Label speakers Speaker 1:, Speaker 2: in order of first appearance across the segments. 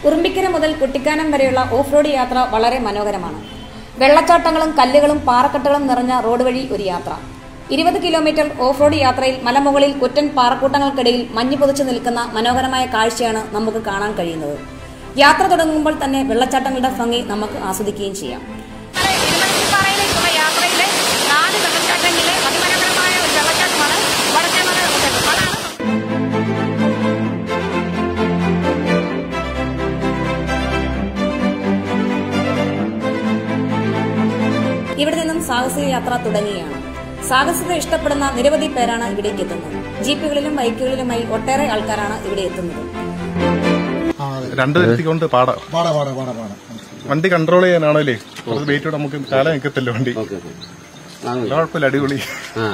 Speaker 1: ഉറുമ്പിക്കര മുതൽ കുട്ടിക്കാനം വരെയുള്ള off road യാത്ര വളരെ മനോഹരമാണ് വെള്ളച്ചാട്ടങ്ങളും കല്ലുകളും പാറക്കെട്ടുകളും നിറഞ്ഞ റോഡ് വഴി ഒരു യാത്ര ഇരുപത് കിലോമീറ്റർ ഓഫ് റോഡ് യാത്രയിൽ മലമുകളിൽ കുറ്റൻ പാറക്കൂട്ടങ്ങൾക്കിടയിൽ മഞ്ഞ് പൊതിച്ചു നിൽക്കുന്ന മനോഹരമായ കാഴ്ചയാണ് നമുക്ക് കാണാൻ കഴിയുന്നത് യാത്ര തുടങ്ങുമ്പോൾ തന്നെ വെള്ളച്ചാട്ടങ്ങളുടെ ഭംഗി നമുക്ക് ആസ്വദിക്കുകയും ചെയ്യാം
Speaker 2: ഇരുമലച്ചിപ്പാറയിലേക്കുള്ള യാത്രയിലെ നാല് വെള്ളച്ചാട്ടങ്ങളിലെ അതിമനോഹരമായ ഒരു വെള്ളച്ചാട്ടമാണ് വടക്കേമല വെള്ളച്ചാട്ടം അതാണ്
Speaker 1: ഇവിടെ നിന്നും സാഹസിക യാത്ര തുടങ്ങുകയാണ് സാഹസികത ഇഷ്ടപ്പെടുന്ന നിരവധി പേരാണ് ഇവിടേക്ക് എത്തുന്നത് ജീപ്പുകളിലും ബൈക്കുകളിലുമായി ഒട്ടേറെ ആൾക്കാരാണ് ഇവിടെ എത്തുന്നത്
Speaker 3: ആ അതെ
Speaker 4: രണ്ട് കൊണ്ട് പാടാം
Speaker 3: പാടാ പാടാ പാടാ പാടാ
Speaker 4: വണ്ടി കൺട്രോൾ ചെയ്യാനാണല്ലേ കുറച്ച് വെയിറ്റ് നമുക്ക് കാലം നിൽക്കത്തില്ല വണ്ടി
Speaker 5: ഓക്കെ ഓക്കെ
Speaker 4: നല്ല കുഴപ്പമില്ല അടിപൊളി
Speaker 5: ആ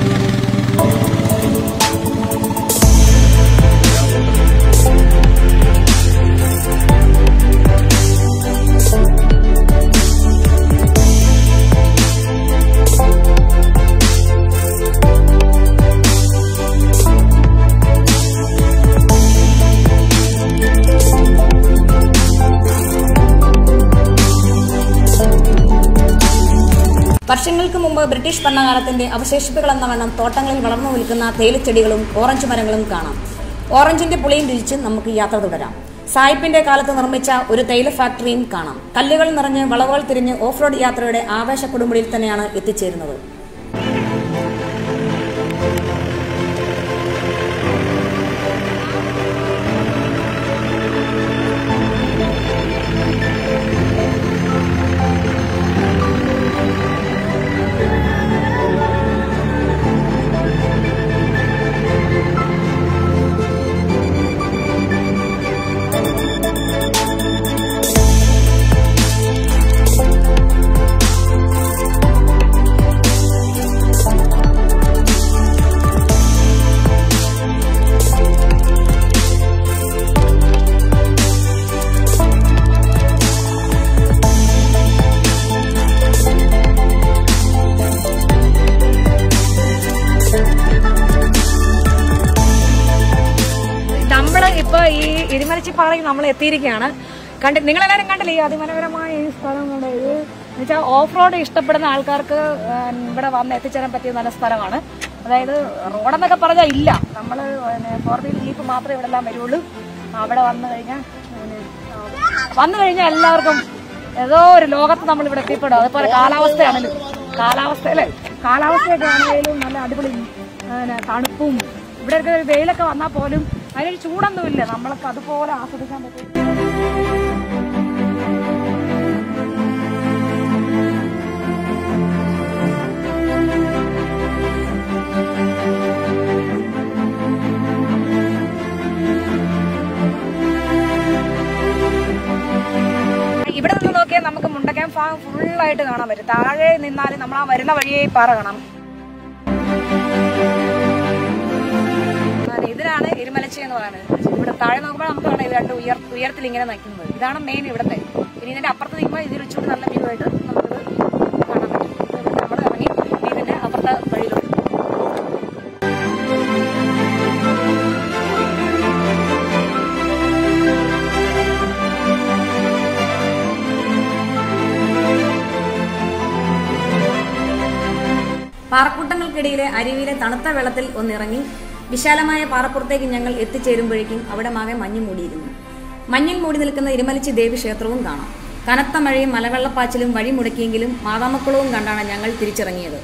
Speaker 1: വർഷങ്ങൾക്ക് മുമ്പ് ബ്രിട്ടീഷ് ഭരണകാലത്തിന്റെ അവശേഷിപ്പുകൾ എന്ന വണ്ണം തോട്ടങ്ങളിൽ വളർന്നു നിൽക്കുന്ന തേയിലച്ചെടികളും ഓറഞ്ച് മരങ്ങളും കാണാം ഓറഞ്ചിന്റെ പുളിയും രുചിച്ച് നമുക്ക് യാത്ര തുടരാം സായിപ്പിന്റെ കാലത്ത് നിർമ്മിച്ച ഒരു തേയില ഫാക്ടറിയും കാണാം കല്ലുകൾ നിറഞ്ഞ് വളവുകൾ തിരിഞ്ഞ് ഓഫ് റോഡ് യാത്രയുടെ ആവേശ കൊടുമുടിയിൽ തന്നെയാണ് എത്തിച്ചേരുന്നത്
Speaker 2: നമ്മള് ഇപ്പൊ ഈ ഇരുമലച്ചിപ്പാറയിൽ നമ്മൾ എത്തിയിരിക്കുകയാണ് കണ്ട് നിങ്ങളെല്ലാവരും കണ്ടില്ലേ ഈ അതിമനോഹരമായ ഈ സ്ഥലം കൊണ്ട് ഇത് എന്നുവെച്ചാൽ ഓഫ് റോഡ് ഇഷ്ടപ്പെടുന്ന ആൾക്കാർക്ക് ആ, ഇവിടെ വന്ന് എത്തിച്ചേരാൻ പറ്റിയ നല്ല സ്ഥലമാണ് അതായത് റോഡെന്നൊക്കെ പറഞ്ഞാൽ ഇല്ല നമ്മൾ ഫോർ വീൽ ജീപ്പ് മാത്രമേ ഇവിടെ എല്ലാം വരുള്ളൂ അവിടെ വന്നു കഴിഞ്ഞാൽ പിന്നെ, ആ, വന്നു കഴിഞ്ഞാൽ എല്ലാവർക്കും ഏതോ ഒരു ലോകത്ത് നമ്മൾ ഇവിടെ എത്തിപ്പെടും അതുപോലെ കാലാവസ്ഥയാണല്ലോ കാലാവസ്ഥ അല്ലേ കാലാവസ്ഥയൊക്കെ ആണെങ്കിലും നല്ല അടിപൊളി പിന്നെ തണുപ്പും ഇവിടെയൊക്കെ ഒരു വെയിലൊക്കെ വന്നാൽ പോലും അതിനൊരു ചൂടൊന്നുമില്ല നമ്മളൊക്കെ അതുപോലെ ആസ്വദിക്കാൻ പറ്റും ഇവിടെ നിന്ന് നോക്കിയാൽ നമുക്ക് മുണ്ടക്കയം ഫാം ഫുള്ളായിട്ട് കാണാൻ പറ്റും താഴെ നിന്നാലും നമ്മൾ ആ വരുന്ന വഴിയെ ഈ പാറ കാണാം അതെ, ഇതിനാണ് എരുമലച്ചി എന്ന് പറയുന്നത് ഇവിടെ താഴെ നോക്കുമ്പോൾ നമുക്ക് കാണാം ഇത് രണ്ട് ഉയർ ഉയരത്തിൽ ഇങ്ങനെ നിൽക്കുന്നത് ഇതാണ് മെയിൻ ഇവിടുത്തെ ഇനി ഇതിന്റെ അപ്പുറത്ത് നിൽക്കുമ്പോൾ ഇതിൽ ഇച്ചിരി നല്ല വ്യൂ ആയിട്ട് നമുക്കിത് കാണാൻ പറ്റും നമ്മൾ ഇറങ്ങി ഇനി ഇതിന്റെ അപ്പുറത്തെ വഴിയിലോട്ട്
Speaker 1: പാറക്കൂട്ടങ്ങൾക്കിടയിലെ അരുവിയിലെ തണുത്ത വെള്ളത്തിൽ ഒന്നിറങ്ങി വിശാലമായ പാറപ്പുറത്തേക്ക് ഞങ്ങൾ എത്തിച്ചേരുമ്പോഴേക്കും അവിടെ മാകെ മഞ്ഞ് മൂടിയിരുന്നു മഞ്ഞിൽ മൂടി നിൽക്കുന്ന ഇരുമലിച്ചി ദേവി ക്ഷേത്രവും കാണാം കനത്ത മഴയും മലവെള്ളപ്പാച്ചിലും വഴി മുടക്കിയെങ്കിലും മാതാമക്കളവും കണ്ടാണ് ഞങ്ങൾ തിരിച്ചിറങ്ങിയത്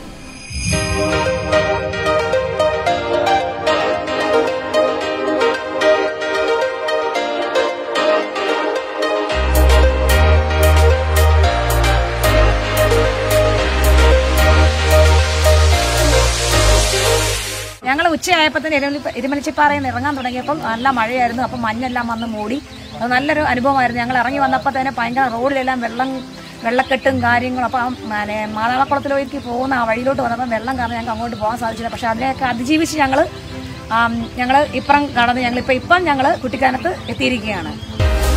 Speaker 2: ഞങ്ങൾ ഉച്ചയായപ്പോൾ തന്നെ എരുമലി- എരുമലിച്ചിപ്പാറയിൽ നിന്ന് ഇറങ്ങാൻ തുടങ്ങിയപ്പോൾ നല്ല മഴയായിരുന്നു അപ്പം മഞ്ഞെല്ലാം വന്ന് മൂടി അത് നല്ലൊരു അനുഭവമായിരുന്നു ഞങ്ങൾ ഇറങ്ങി വന്നപ്പോൾ തന്നെ ഭയങ്കര റോഡിലെല്ലാം വെള്ളം വെള്ളക്കെട്ടും കാര്യങ്ങളും അപ്പം പിന്നെ മാതാളക്കുളത്തിലേക്ക് പോകുന്ന ആ വഴിയിലോട്ട് വന്നപ്പോൾ വെള്ളം കാരണം ഞങ്ങൾക്ക് അങ്ങോട്ട് പോകാൻ സാധിച്ചില്ല പക്ഷെ അതിനെയൊക്കെ അതിജീവിച്ച് ഞങ്ങൾ ഞങ്ങൾ ഇപ്പുറം കടന്ന് ഞങ്ങൾ ഇപ്പം ഇപ്പം ഞങ്ങൾ കുട്ടിക്കാനത്ത് എത്തിയിരിക്കുകയാണ്